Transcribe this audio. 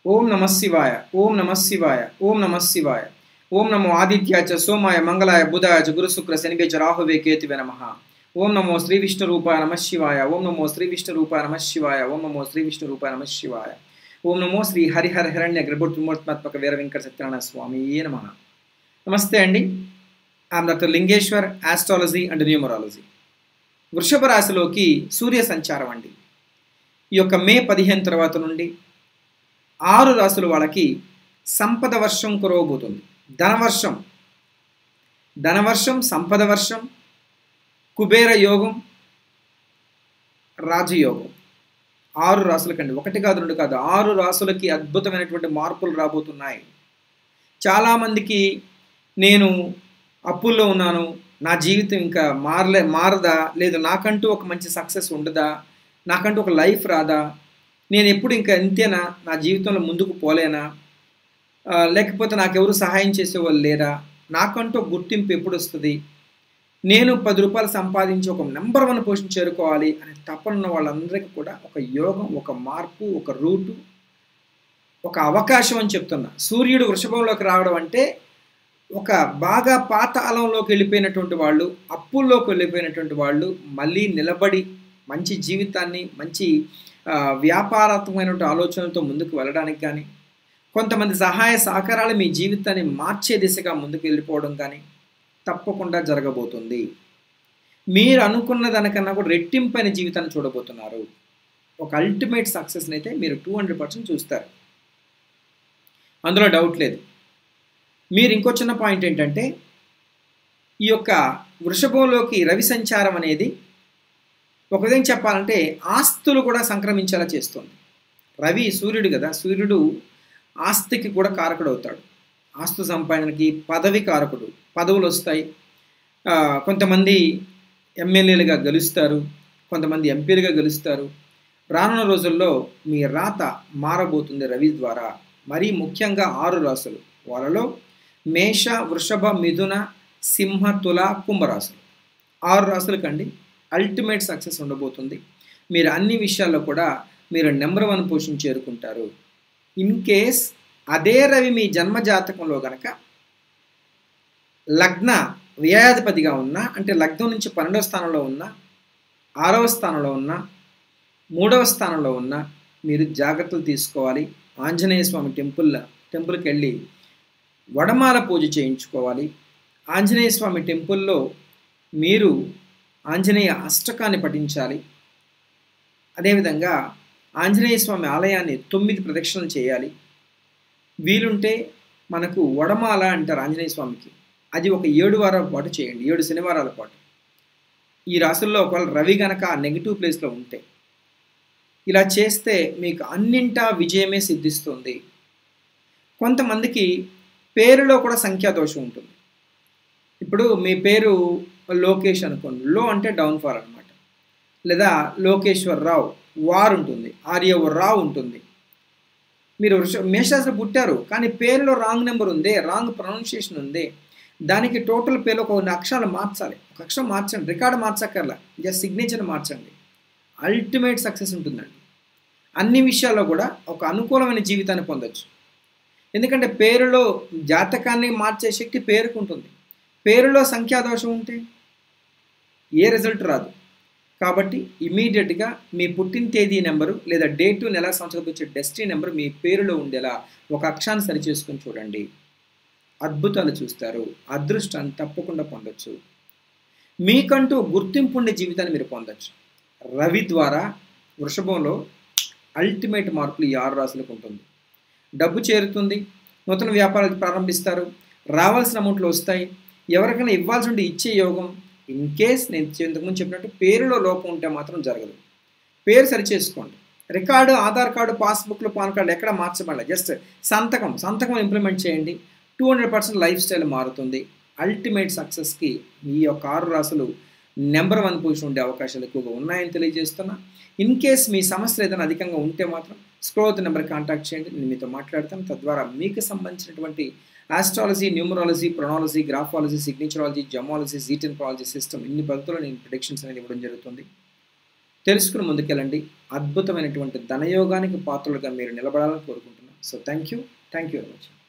ఓం నమ శివాయ ఓం నమ శివాయ ఓం నమ శివాయ ఓం నమో ఆదిత్యాయ చ సోమాయ మంగళాయ బుధాయ చ గురు శుక్ర శనివే చ రాహువే కేతువే నమ ఓం నమో శ్రీ విష్ణు రూపాయ నమ శివాయ ఓం నమో శ్రీ విష్ణు రూపాయ నమ శివాయ ఓం నమో శ్రీ విష్ణు రూపాయ నమ శివాయ ఓం నమో శ్రీ హరిహర హిరణ్య గ్రభుత్మూర్త్మాత్మక వీర వెంకట సత్యనారాయణ స్వామి నమ నమస్తే అండి I'm doctor Lingeshwar astrology and numerology వృషభ రాశిలోకి సూర్య సంచారం అండి ఈ యొక్క మే పదిహేను తర్వాత నుండి ఆరు రాసుల వాళ్ళకి సంపద వర్షం కురవబోతుంది ధనవర్షం ధనవర్షం సంపద వర్షం కుబేర యోగం రాజయోగం ఆరు రాసులకండి ఒకటి కాదు రెండు కాదు ఆరు రాసులకి అద్భుతమైనటువంటి మార్పులు రాబోతున్నాయి చాలామందికి నేను అప్పుల్లో ఉన్నాను నా జీవితం ఇంకా మారలే మారదా లేదు నాకంటూ ఒక మంచి సక్సెస్ ఉండదా నాకంటూ ఒక లైఫ్ రాదా నేను ఎప్పుడు ఇంకా ఇంతేనా నా జీవితంలో ముందుకు పోలేనా లేకపోతే నాకెవరు సహాయం చేసేవాళ్ళు లేరా నాకంటూ గుర్తింపు ఎప్పుడు వస్తుంది నేను పది రూపాయలు సంపాదించి ఒక నెంబర్ వన్ పొజిషన్ చేరుకోవాలి అనే తపనున్న వాళ్ళందరికీ కూడా ఒక యోగం ఒక మార్పు ఒక రూటు ఒక అవకాశం అని చెప్తున్నా సూర్యుడు వృషభంలోకి రావడం అంటే ఒక బాగా పాత అలంలోకి వెళ్ళిపోయినటువంటి వాళ్ళు అప్పుల్లోకి వెళ్ళిపోయినటువంటి వాళ్ళు మళ్ళీ నిలబడి మంచి జీవితాన్ని మంచి వ్యాపారాత్మకమైనటువంటి ఆలోచనలతో ముందుకు వెళ్ళడానికి కానీ కొంతమంది సహాయ సహకారాలు మీ జీవితాన్ని మార్చే దిశగా ముందుకు వెళ్ళిపోవడం కానీ తప్పకుండా జరగబోతుంది మీరు అనుకున్న దానికన్నా కూడా రెట్టింపైన జీవితాన్ని చూడబోతున్నారు ఒక అల్టిమేట్ సక్సెస్ని అయితే మీరు టూ హండ్రెడ్ పర్సెంట్ చూస్తారు అందులో డౌట్ లేదు మీరు ఇంకో చిన్న పాయింట్ ఏంటంటే ఈ యొక్క వృషభంలోకి రవి సంచారం అనేది ఒక విధంగా చెప్పాలంటే ఆస్తులు కూడా సంక్రమించేలా చేస్తుంది రవి సూర్యుడు కదా సూర్యుడు ఆస్తికి కూడా కారకుడు అవుతాడు ఆస్తు సంపాదనకి పదవి కారకుడు పదవులు వస్తాయి కొంతమంది ఎమ్మెల్యేలుగా గెలుస్తారు కొంతమంది ఎంపీలుగా గెలుస్తారు రానున్న రోజుల్లో మీ రాత మారబోతుంది రవి ద్వారా మరీ ముఖ్యంగా ఆరు రాసులు వాళ్ళలో మేష వృషభ మిథున సింహ తుల కుంభరాశులు ఆరు రాసులకండి అల్టిమేట్ సక్సెస్ ఉండబోతుంది మీరు అన్ని విషయాల్లో కూడా మీరు నెంబర్ వన్ పొజిషన్ చేరుకుంటారు ఇన్ కేస్ అదే రవి మీ జన్మ జాతకంలో గనక లగ్న వ్యయాధిపతిగా ఉన్న అంటే లగ్నం నుంచి పన్నెండవ స్థానంలో ఉన్న ఆరవ స్థానంలో ఉన్న మూడవ స్థానంలో ఉన్న మీరు జాగ్రత్తలు తీసుకోవాలి ఆంజనేయ స్వామి టెంపుల్ టెంపుల్కి వెళ్ళి వడమాల పూజ చేయించుకోవాలి ఆంజనేయ స్వామి టెంపుల్లో మీరు ఆంజనేయ అష్టకాన్ని పఠించాలి అదేవిధంగా ఆంజనేయ స్వామి ఆలయాన్ని తొమ్మిది ప్రదక్షిణలు చేయాలి వీలుంటే మనకు వడమాల అంటారు ఆంజనేయ స్వామికి అది ఒక ఏడు వారాల పాటు చేయండి ఏడు శనివారాల పాటు ఈ రాసుల్లో ఒకవేళ రవి గనక ఆ నెగిటివ్ ప్లేస్లో ఉంటే ఇలా చేస్తే మీకు అన్నింటా విజయమే సిద్ధిస్తుంది కొంతమందికి పేరులో కూడా సంఖ్యాదోషం ఉంటుంది ఇప్పుడు మీ పేరు లోకేష్ అనుకోండి లో అంటే డౌన్ ఫాల్ అనమాట లేదా లోకేశ్వర్ రావు వార్ ఉంటుంది ఆర్యవ రావు ఉంటుంది మీరు మేషాసులు పుట్టారు కానీ పేరులో రాంగ్ నెంబర్ ఉంది రాంగ్ ప్రొనౌన్సియేషన్ ఉంది దానికి టోటల్ పేరు ఒక అక్షరాలు మార్చాలి ఒక అక్షరం మార్చండి రికార్డు మార్చక్కర్లా జస్ట్ సిగ్నేచర్ మార్చండి అల్టిమేట్ సక్సెస్ ఉంటుందండి అన్ని విషయాల్లో కూడా ఒక అనుకూలమైన జీవితాన్ని పొందొచ్చు ఎందుకంటే పేరులో జాతకాన్ని మార్చే శక్తి పేరుకుంటుంది పేరులో సంఖ్యాదోషం ఉంటే ఏ రిజల్ట్ రాదు కాబట్టి ఇమీడియట్గా మీ పుట్టిన తేదీ నెంబరు లేదా డేటు నెల సంవత్సరం వచ్చే డెస్టినీ నెంబర్ మీ పేరులో ఉండేలా ఒక అక్షాన్ని సరిచేసుకొని చూడండి అద్భుతాలు చూస్తారు అదృష్టాన్ని తప్పకుండా పొందొచ్చు మీకంటూ గుర్తింపు ఉండే జీవితాన్ని మీరు పొందొచ్చు రవి ద్వారా వృషభంలో అల్టిమేట్ మార్పులు ఈ ఆరు రాసులకు ఉంటుంది డబ్బు చేరుతుంది నూతన వ్యాపారాలు ప్రారంభిస్తారు రావాల్సిన అమౌంట్లు వస్తాయి ఎవరికైనా ఇవ్వాల్సి ఉంటే ఇచ్చే యోగం ఇన్ కేస్ నేను ఇంతకుముందు చెప్పినట్టు పేరులో లోపం ఉంటే మాత్రం జరగదు పేరు సరి చేసుకోండి రికార్డు ఆధార్ కార్డు పాస్బుక్లు పాన్ కార్డు ఎక్కడ మార్చబడాలి జస్ట్ సంతకం సంతకం ఇంప్లిమెంట్ చేయండి two hundred percent lifestyle మారుతుంది అల్టిమేట్ సక్సెస్కి ఈ యొక్క ఆరు రాసులు నెంబర్ వన్ పొజిషన్ ఉండే అవకాశాలు ఎక్కువగా ఉన్నాయని తెలియజేస్తున్నా ఇన్ కేస్ మీ సమస్యలు ఏదైనా అధికంగా ఉంటే మాత్రం స్క్రోత్ నెంబర్ కాంటాక్ట్ చేయండి నేను మీతో మాట్లాడతాను తద్వారా మీకు సంబంధించినటువంటి ఆస్ట్రాలజీ న్యూమరాలజీ ప్రొనాలజీ గ్రాఫాలజీ సిగ్నేచరాలజీ జమాలజీ జీటెన్పాలజీ సిస్టమ్ ఇన్ని పద్ధతుల్లో నేను ప్రొడిక్షన్స్ అనేది ఇవ్వడం జరుగుతుంది తెలుసుకుని ముందుకెళ్ళండి అద్భుతమైనటువంటి ధనయోగానికి పాత్రలుగా మీరు నిలబడాలని కోరుకుంటున్నాను so thank you thank you very much